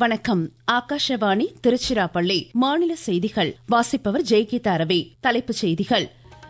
வணக்கம் ஆகாஷவாணி திருச்சிராப்பள்ளி மாநில செய்திகள் வாசிப்பவர் ஜெய்கீதா ரவி தலைப்புச் செய்திகள்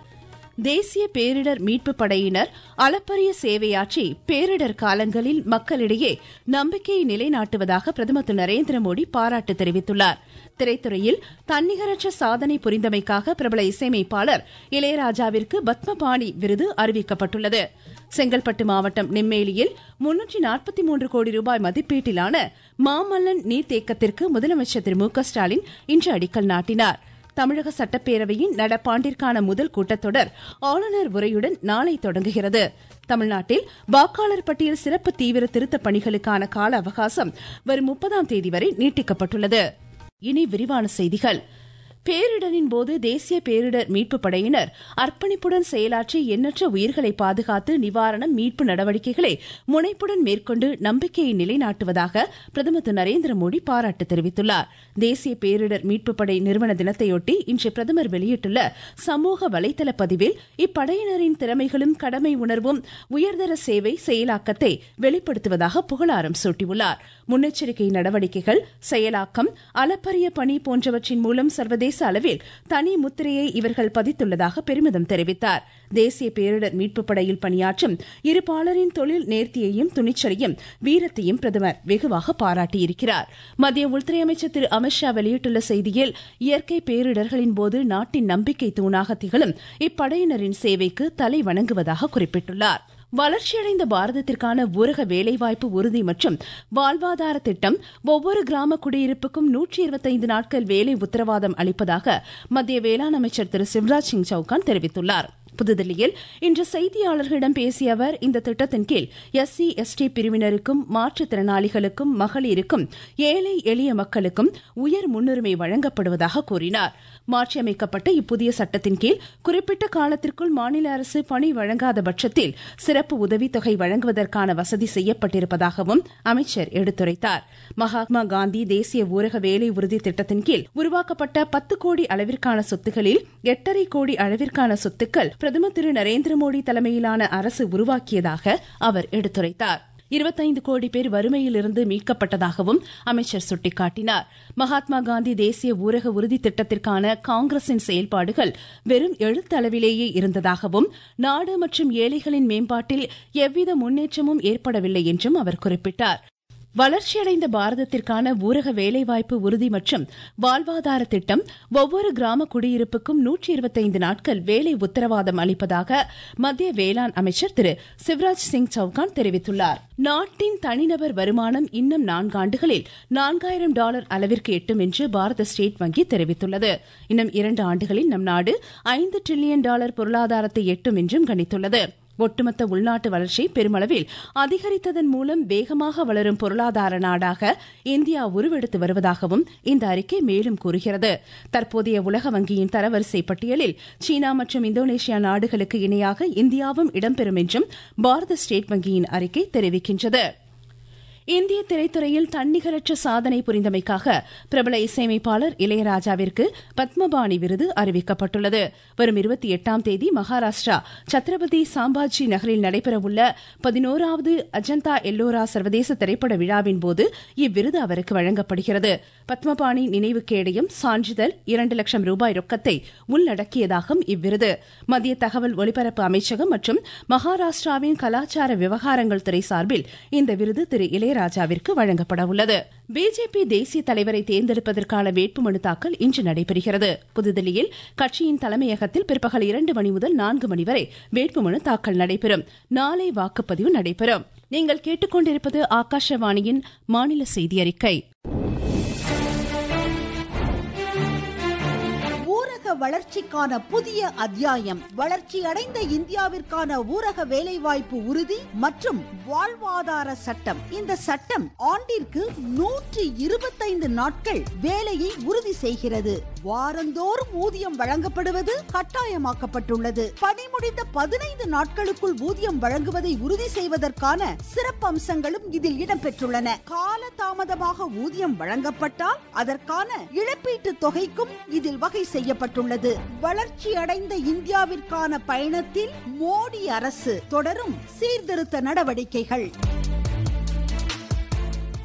தேசிய பேரிடர் மீட்பு படையினர் அளப்பரிய சேவையாற்றி பேரிடர் காலங்களில் மக்களிடையே நம்பிக்கையை நிலைநாட்டுவதாக பிரதமர் திரு நரேந்திர மோடி பாராட்டு தெரிவித்துள்ளார் திரைத்துறையில் தன்னிகரற்ற சாதனை புரிந்தமைக்காக பிரபல இசையமைப்பாளர் இளையராஜாவிற்கு பத்மபாணி விருது அறிவிக்கப்பட்டுள்ளது செங்கல்பட்டு மாவட்டம் நெம்மேலியில் முன்னூற்றி நாற்பத்தி மூன்று கோடி ரூபாய் மதிப்பீட்டிலான மாமல்லன் நீர்த்தேக்கத்திற்கு முதலமைச்சர் திரு மு க ஸ்டாலின் இன்று அடிக்கல் நாட்டினார் தமிழக சட்டப்பேரவையின் நடப்பாண்டிற்கான முதல் கூட்டத்தொடர் ஆளுநர் உரையுடன் நாளை தொடங்குகிறது தமிழ்நாட்டில் வாக்காளர் பட்டியல் சிறப்பு தீவிர திருத்தப் பணிகளுக்கான கால அவகாசம் வரும் முப்பதாம் தேதி வரை நீட்டிக்கப்பட்டுள்ளது இனி விரிவான செய்திகள் பேரிடரின் போது தேசிய பேரிடர் மீட்பு படையினர் அர்ப்பணிப்புடன் செயலாற்றி எண்ணற்ற உயிர்களை பாதுகாத்து நிவாரணம் மீட்பு நடவடிக்கைகளை முனைப்புடன் மேற்கொண்டு நம்பிக்கையை நிலைநாட்டுவதாக பிரதமர் திரு நரேந்திர மோடி பாராட்டு தெரிவித்துள்ளார் தேசிய பேரிடர் மீட்பு படை நிறுவன தினத்தையொட்டி இன்று பிரதமர் வெளியிட்டுள்ள சமூக வலைதள பதிவில் இப்படையினரின் திறமைகளும் கடமை உணர்வும் உயர்தர சேவை செயலாக்கத்தை வெளிப்படுத்துவதாக புகழாரம் சூட்டியுள்ளார் முன்னெச்சரிக்கை நடவடிக்கைகள் செயலாக்கம் அளப்பரிய பணி போன்றவற்றின் மூலம் சர்வதேச அளவில் தனி முத்திரையை இவர்கள் பதித்துள்ளதாக பெருமிதம் தெரிவித்தார் தேசிய பேரிடர் மீட்பு படையில் பணியாற்றும் இருபாலரின் தொழில் நேர்த்தியையும் துணிச்சலையும் வீரத்தையும் பிரதமர் வெகுவாக பாராட்டியிருக்கிறார் மத்திய உள்துறை அமைச்சர் திரு அமித்ஷா வெளியிட்டுள்ள செய்தியில் இயற்கை பேரிடர்களின் போது நாட்டின் நம்பிக்கை தூணாக திகழும் இப்படையினரின் சேவைக்கு தலை வணங்குவதாக குறிப்பிட்டுள்ளார் வளர்ச்சியடைந்த பாரதத்திற்கான ஊரக வேலைவாய்ப்பு உறுதி மற்றும் வாழ்வாதார திட்டம் ஒவ்வொரு கிராம குடியிருப்புக்கும் நூற்றி இருபத்தைந்து நாட்கள் வேலை உத்தரவாதம் அளிப்பதாக மத்திய வேளாண் அமைச்சர் திரு சிவராஜ் சிங் சௌகான் தெரிவித்துள்ளார் புதுதில்லியில் இன்று செய்தியாளர்களிடம் பேசிய அவர் இந்த திட்டத்தின் கீழ் எஸ்சி எஸ்டி பிரிவினருக்கும் மாற்றுத்திறனாளிகளுக்கும் மகளிருக்கும் ஏழை எளிய மக்களுக்கும் உயர் முன்னுரிமை வழங்கப்படுவதாக கூறினார் மாற்றியமைக்கப்பட்ட இப்புதிய சட்டத்தின் கீழ் குறிப்பிட்ட காலத்திற்குள் மாநில அரசு பணி வழங்காத பட்சத்தில் சிறப்பு உதவித்தொகை வழங்குவதற்கான வசதி செய்யப்பட்டிருப்பதாகவும் அமைச்சர் எடுத்துரைத்தார் மகாத்மா காந்தி தேசிய ஊரக வேலை உறுதி திட்டத்தின் கீழ் உருவாக்கப்பட்ட பத்து கோடி அளவிற்கான சொத்துகளில் எட்டரை கோடி அளவிற்கான சொத்துக்கள் பிரதமர் திரு நரேந்திர மோடி தலைமையிலான அரசு உருவாக்கியதாக அவர் எடுத்துரைத்தார் இருபத்தைந்து கோடி பேர் வறுமையிலிருந்து மீட்கப்பட்டதாகவும் அமைச்சர் சுட்டிக்காட்டினார் மகாத்மா காந்தி தேசிய ஊரக உறுதி திட்டத்திற்கான காங்கிரசின் செயல்பாடுகள் வெறும் எழுத்தளவிலேயே இருந்ததாகவும் நாடு மற்றும் ஏழைகளின் மேம்பாட்டில் எவ்வித முன்னேற்றமும் ஏற்படவில்லை என்றும் அவர் குறிப்பிட்டார் வளர்ச்சியடைந்த பாரதத்திற்கான ஊரக வேலைவாய்ப்பு உறுதி மற்றும் வாழ்வாதார திட்டம் ஒவ்வொரு கிராம குடியிருப்புக்கும் நூற்றி இருபத்தைந்து நாட்கள் வேலை உத்தரவாதம் அளிப்பதாக மத்திய வேளாண் அமைச்சர் திரு சிவராஜ் சிங் சௌகான் தெரிவித்துள்ளார் நாட்டின் தனிநபர் வருமானம் இன்னும் நான்காண்டுகளில் நான்காயிரம் டாலர் அளவிற்கு எட்டும் என்று பாரத ஸ்டேட் வங்கி தெரிவித்துள்ளது இன்னும் இரண்டு ஆண்டுகளில் நம் நாடு ஐந்து டிரில்லியன் டாலர் பொருளாதாரத்தை எட்டும் என்றும் கணித்துள்ளது ஒட்டுமொத்த உள்நாட்டு வளர்ச்சி பெருமளவில் அதிகரித்ததன் மூலம் வேகமாக வளரும் பொருளாதார நாடாக இந்தியா உருவெடுத்து வருவதாகவும் இந்த அறிக்கை மேலும் கூறுகிறது தற்போதைய உலக வங்கியின் தரவரிசை பட்டியலில் சீனா மற்றும் இந்தோனேஷியா நாடுகளுக்கு இணையாக இந்தியாவும் இடம்பெறும் என்றும் பாரத ஸ்டேட் வங்கியின் அறிக்கை தெரிவிக்கின்றது இந்திய திரைத்துறையில் தன்னிகரற்ற சாதனை புரிந்தமைக்காக பிரபல இசையமைப்பாளர் இளையராஜாவிற்கு பத்மபாணி விருது அறிவிக்கப்பட்டுள்ளது வரும் இருபத்தி எட்டாம் தேதி மகாராஷ்டிரா சத்ரபதி சாம்பாஜி நகரில் நடைபெறவுள்ள பதினோராவது அஜந்தா எல்லோரா சர்வதேச திரைப்பட விழாவின் போது இவ்விருது அவருக்கு வழங்கப்படுகிறது பத்மபாணி நினைவு கேடயம் சான்றிதழ் இரண்டு லட்சம் ரூபாய் ரொக்கத்தை உள்ளடக்கியதாகும் இவ்விருது மத்திய தகவல் ஒலிபரப்பு அமைச்சகம் மற்றும் மகாராஷ்டிராவின் கலாச்சார விவகாரங்கள் துறை சார்பில் இந்த விருது திரு இளையராஜாவிற்கு வழங்கப்பட உள்ளது பிஜேபி தேசிய தலைவரை தேர்ந்தெடுப்பதற்கான வேட்புமனு தாக்கல் இன்று நடைபெறுகிறது புதுதில்லியில் கட்சியின் தலைமையகத்தில் பிற்பகல் இரண்டு மணி முதல் நான்கு மணி வரை வேட்புமனு தாக்கல் நடைபெறும் நாளை வாக்குப்பதிவு நடைபெறும் நீங்கள் கேட்டுக்கொண்டிருப்பது ஆகாஷவாணியின் மாநில செய்தி அறிக்கை வளர்ச்சிக்கான புதிய அத்தியாயம் வளர்ச்சி அடைந்த இந்தியாவிற்கான ஊரக வேலைவாய்ப்பு உறுதி மற்றும் வாழ்வாதார சட்டம் இந்த சட்டம் ஆண்டிற்கு நூற்றி இருபத்தைந்து நாட்கள் வேலையை உறுதி செய்கிறது வாரந்தோறும் ஊதியம் வழங்கப்படுவது கட்டாயமாக்கப்பட்டுள்ளது பணி முடிந்த பதினைந்து நாட்களுக்குள் ஊதியம் வழங்குவதை உறுதி செய்வதற்கான சிறப்பு அம்சங்களும் இதில் இடம்பெற்றுள்ளன கால தாமதமாக ஊதியம் வழங்கப்பட்டால் அதற்கான இழப்பீட்டு தொகைக்கும் இதில் வகை செய்யப்பட்டுள்ளது வளர்ச்சி அடைந்த இந்தியாவிற்கான பயணத்தில் மோடி அரசு தொடரும் சீர்திருத்த நடவடிக்கைகள்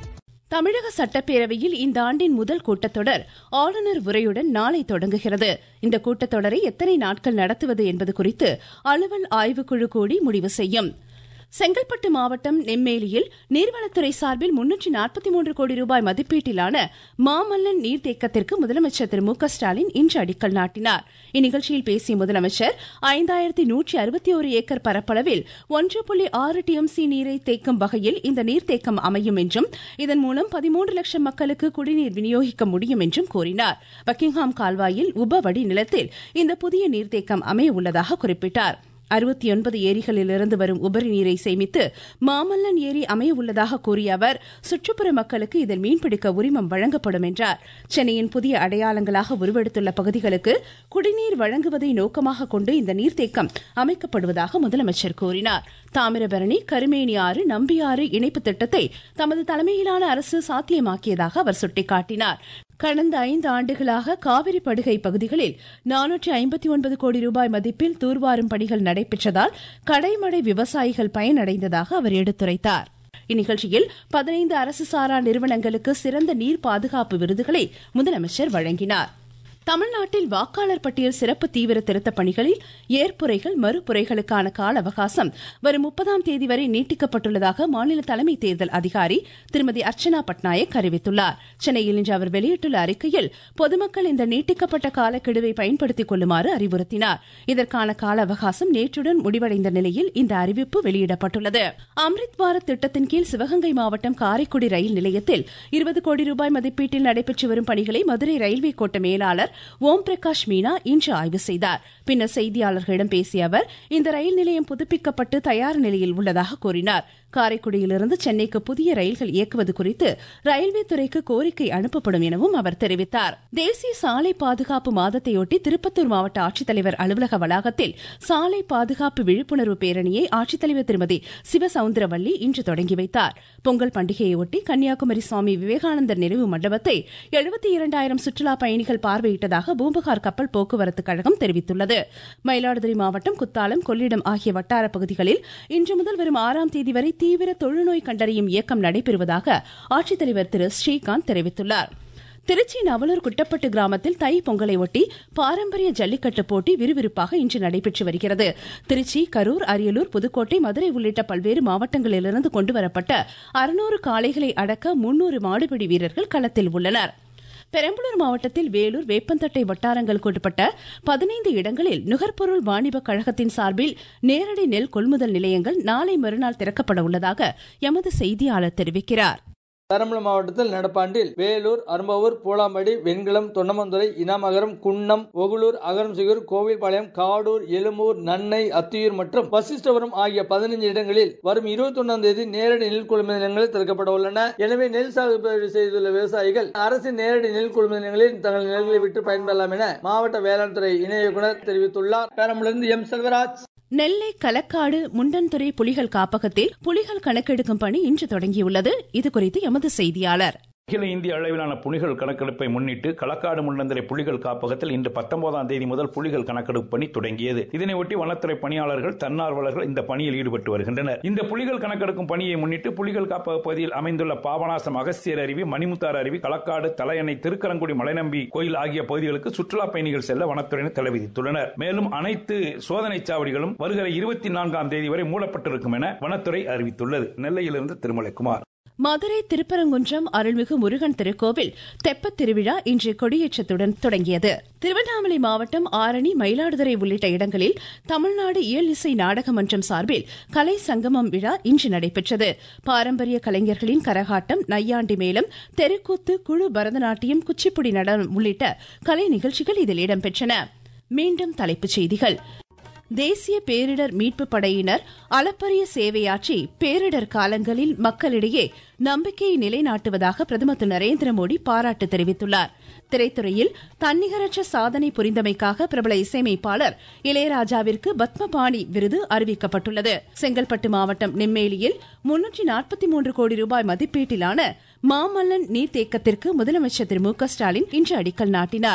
தமிழக சட்டப்பேரவையில் இந்த ஆண்டின் முதல் கூட்டத்தொடர் ஆளுநர் உரையுடன் நாளை தொடங்குகிறது இந்த கூட்டத்தொடரை எத்தனை நாட்கள் நடத்துவது என்பது குறித்து அலுவல் ஆய்வுக்குழு கூடி முடிவு செய்யும் செங்கல்பட்டு மாவட்டம் நெம்மேலியில் நீர்வளத்துறை சார்பில் முன்னூற்றி நாற்பத்தி மூன்று கோடி ரூபாய் மதிப்பீட்டிலான மாமல்லன் நீர்த்தேக்கத்திற்கு முதலமைச்சர் திரு மு க ஸ்டாலின் இன்று அடிக்கல் நாட்டினார் இந்நிகழ்ச்சியில் பேசிய முதலமைச்சர் ஐந்தாயிரத்தி நூற்றி அறுபத்தி ஒரு ஏக்கர் பரப்பளவில் ஒன்று புள்ளி ஆறு டிஎம்சி நீரை தேக்கும் வகையில் இந்த நீர்த்தேக்கம் அமையும் என்றும் இதன் மூலம் பதிமூன்று லட்சம் மக்களுக்கு குடிநீர் விநியோகிக்க முடியும் என்றும் கூறினார் பக்கிங்ஹாம் கால்வாயில் உப வடிநிலத்தில் இந்த புதிய நீர்த்தேக்கம் அமைய உள்ளதாக குறிப்பிட்டார் அறுபத்தி ஒன்பது ஏரிகளிலிருந்து வரும் உபரி நீரை சேமித்து மாமல்லன் ஏரி அமைய உள்ளதாக கூறிய அவர் சுற்றுப்புற மக்களுக்கு இதில் மீன்பிடிக்க உரிமம் வழங்கப்படும் என்றார் சென்னையின் புதிய அடையாளங்களாக உருவெடுத்துள்ள பகுதிகளுக்கு குடிநீர் வழங்குவதை நோக்கமாக கொண்டு இந்த நீர்த்தேக்கம் அமைக்கப்படுவதாக முதலமைச்சர் கூறினார் தாமிரபரணி கருமேனி ஆறு நம்பியாறு இணைப்பு திட்டத்தை தமது தலைமையிலான அரசு சாத்தியமாக்கியதாக அவர் சுட்டிக்காட்டினார் கடந்த ஐந்து ஆண்டுகளாக காவிரி படுகை பகுதிகளில் நானூற்றி ஐம்பத்தி ஒன்பது கோடி ரூபாய் மதிப்பில் தூர்வாரும் பணிகள் நடைபெற்றதால் கடைமடை விவசாயிகள் பயனடைந்ததாக அவர் எடுத்துரைத்தார் இந்நிகழ்ச்சியில் பதினைந்து அரசு சாரா நிறுவனங்களுக்கு சிறந்த நீர் பாதுகாப்பு விருதுகளை முதலமைச்சர் வழங்கினார் தமிழ்நாட்டில் வாக்காளர் பட்டியல் சிறப்பு தீவிர திருத்தப் பணிகளில் ஏற்புரைகள் மறுப்புரைகளுக்கான கால அவகாசம் வரும் முப்பதாம் தேதி வரை நீட்டிக்கப்பட்டுள்ளதாக மாநில தலைமை தேர்தல் அதிகாரி திருமதி அர்ச்சனா பட்நாயக் அறிவித்துள்ளார் சென்னையில் இன்று அவர் வெளியிட்டுள்ள அறிக்கையில் பொதுமக்கள் இந்த நீட்டிக்கப்பட்ட காலக்கெடுவை பயன்படுத்திக் கொள்ளுமாறு அறிவுறுத்தினார் இதற்கான கால அவகாசம் நேற்றுடன் முடிவடைந்த நிலையில் இந்த அறிவிப்பு வெளியிடப்பட்டுள்ளது அம்ரித் பாரத் திட்டத்தின் கீழ் சிவகங்கை மாவட்டம் காரைக்குடி ரயில் நிலையத்தில் இருபது கோடி ரூபாய் மதிப்பீட்டில் நடைபெற்று வரும் பணிகளை மதுரை ரயில்வே கோட்ட மேலாளர் ஓம் பிரகாஷ் மீனா இன்று ஆய்வு செய்தார் பின்னர் செய்தியாளர்களிடம் பேசிய அவர் இந்த ரயில் நிலையம் புதுப்பிக்கப்பட்டு தயார் நிலையில் உள்ளதாக கூறினார் காரைக்குடியிலிருந்து சென்னைக்கு புதிய ரயில்கள் இயக்குவது குறித்து ரயில்வே துறைக்கு கோரிக்கை அனுப்பப்படும் எனவும் அவர் தெரிவித்தார் தேசிய சாலை பாதுகாப்பு மாதத்தையொட்டி திருப்பத்தூர் மாவட்ட ஆட்சித்தலைவர் அலுவலக வளாகத்தில் சாலை பாதுகாப்பு விழிப்புணர்வு பேரணியை ஆட்சித்தலைவர் திருமதி சிவசவுந்தரவல்லி இன்று தொடங்கி வைத்தார் பொங்கல் பண்டிகையொட்டி கன்னியாகுமரி சுவாமி விவேகானந்தர் நினைவு மண்டபத்தை எழுபத்தி இரண்டாயிரம் சுற்றுலா பயணிகள் பார்வையிட்டதாக பூம்புகார் கப்பல் போக்குவரத்து கழகம் தெரிவித்துள்ளது மயிலாடுதுறை மாவட்டம் குத்தாலம் கொள்ளிடம் ஆகிய வட்டார பகுதிகளில் இன்று முதல் வரும் ஆறாம் தேதி வரை தீவிர தொழுநோய் கண்டறியும் இயக்கம் நடைபெறுவதாக ஆட்சித்தலைவர் திரு ஸ்ரீகாந்த் தெரிவித்துள்ளார் திருச்சி நவலூர் குட்டப்பட்டு கிராமத்தில் தை பொங்கலை ஒட்டி பாரம்பரிய ஜல்லிக்கட்டு போட்டி விறுவிறுப்பாக இன்று நடைபெற்று வருகிறது திருச்சி கரூர் அரியலூர் புதுக்கோட்டை மதுரை உள்ளிட்ட பல்வேறு மாவட்டங்களிலிருந்து கொண்டுவரப்பட்ட அறுநூறு காளைகளை அடக்க முன்னூறு மாடுபிடி வீரர்கள் களத்தில் உள்ளனர் பெரம்பலூர் மாவட்டத்தில் வேலூர் வேப்பந்தட்டை வட்டாரங்களுக்கு உட்பட்ட பதினைந்து இடங்களில் நுகர்பொருள் வாணிப கழகத்தின் சார்பில் நேரடி நெல் கொள்முதல் நிலையங்கள் நாளை மறுநாள் திறக்கப்பட உள்ளதாக எமது செய்தியாளர் தெரிவிக்கிறார் பெரம்பலூர் மாவட்டத்தில் நடப்பாண்டில் வேலூர் அரும்பவூர் பூலாம்படி வெண்குளம் தொன்னமந்துறை இனாமகரம் குன்னம் ஒகுலூர் அகரம்சிகூர் கோவில்பாளையம் காடூர் எழும்பூர் நன்னை அத்தியூர் மற்றும் வசிஷ்டபுரம் ஆகிய பதினைஞ்சு இடங்களில் வரும் இருபத்தி ஒன்றாம் தேதி நேரடி நெல் கொள்முதல் நிலையங்கள் திறக்கப்பட உள்ளன எனவே நெல் சாகுபடி செய்துள்ள விவசாயிகள் அரசின் நேரடி நெல் கொள்முதல் நிலையங்களில் தங்கள் நெல்களை விட்டு பயன்பெறலாம் என மாவட்ட வேளாண் துறை இணை இயக்குநர் தெரிவித்துள்ளார் பெரம்பலூரிலிருந்து எம் செல்வராஜ் நெல்லை களக்காடு முண்டன்துறை புலிகள் காப்பகத்தில் புலிகள் கணக்கெடுக்கும் பணி இன்று தொடங்கியுள்ளது இதுகுறித்து எமது செய்தியாளர் அகில இந்திய அளவிலான புலிகள் கணக்கெடுப்பை முன்னிட்டு களக்காடு முள்ளந்திரை புலிகள் காப்பகத்தில் இன்று பத்தொன்பதாம் தேதி முதல் புலிகள் கணக்கெடுப்பு பணி தொடங்கியது இதனையொட்டி வனத்துறை பணியாளர்கள் தன்னார்வலர்கள் இந்த பணியில் ஈடுபட்டு வருகின்றனர் இந்த புலிகள் கணக்கெடுக்கும் பணியை முன்னிட்டு புலிகள் காப்பக பகுதியில் அமைந்துள்ள பாபநாசம் அகஸ்தியர் அருவி மணிமுத்தார் அருவி களக்காடு தலையணை திருக்கரங்குடி மலைநம்பி கோயில் ஆகிய பகுதிகளுக்கு சுற்றுலா பயணிகள் செல்ல வனத்துறையினர் தடை விதித்துள்ளனர் மேலும் அனைத்து சோதனை சாவடிகளும் வருகிற இருபத்தி நான்காம் தேதி வரை மூடப்பட்டிருக்கும் என வனத்துறை அறிவித்துள்ளது நெல்லையிலிருந்து திருமலைக்குமார் மதுரை திருப்பரங்குன்றம் அருள்மிகு முருகன் திருக்கோவில் தெப்பத் திருவிழா இன்று கொடியேற்றத்துடன் தொடங்கியது திருவண்ணாமலை மாவட்டம் ஆரணி மயிலாடுதுறை உள்ளிட்ட இடங்களில் தமிழ்நாடு இயல் இசை நாடக மன்றம் சார்பில் கலை சங்கமம் விழா இன்று நடைபெற்றது பாரம்பரிய கலைஞர்களின் கரகாட்டம் நையாண்டி மேளம் தெருக்கூத்து குழு பரதநாட்டியம் குச்சிப்புடி நடனம் உள்ளிட்ட கலை நிகழ்ச்சிகள் இதில் இடம்பெற்றன மீண்டும் தலைப்புச் செய்திகள் தேசிய பேரிடர் மீட்பு படையினர் அளப்பரிய சேவையாற்றி பேரிடர் காலங்களில் மக்களிடையே நம்பிக்கையை நிலைநாட்டுவதாக பிரதமர் திரு நரேந்திர மோடி பாராட்டு தெரிவித்துள்ளார் திரைத்துறையில் தன்னிகரற்ற சாதனை புரிந்தமைக்காக பிரபல இசையமைப்பாளர் இளையராஜாவிற்கு பத்மபாணி விருது அறிவிக்கப்பட்டுள்ளது செங்கல்பட்டு மாவட்டம் நெம்மேலியில் முன்னூற்றி நாற்பத்தி மூன்று கோடி ரூபாய் மதிப்பீட்டிலான மாமல்லன் நீர்த்தேக்கத்திற்கு முதலமைச்சர் திரு மு க ஸ்டாலின் இன்று அடிக்கல் நாட்டினார்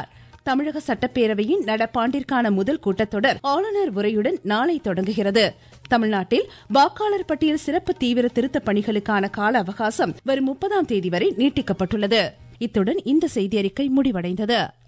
தமிழக சட்டப்பேரவையின் நடப்பாண்டிற்கான முதல் கூட்டத்தொடர் ஆளுநர் உரையுடன் நாளை தொடங்குகிறது தமிழ்நாட்டில் வாக்காளர் பட்டியல் சிறப்பு தீவிர திருத்த பணிகளுக்கான கால அவகாசம் வரும் முப்பதாம் தேதி வரை நீட்டிக்கப்பட்டுள்ளது இத்துடன் இந்த செய்தியறிக்கை முடிவடைந்தது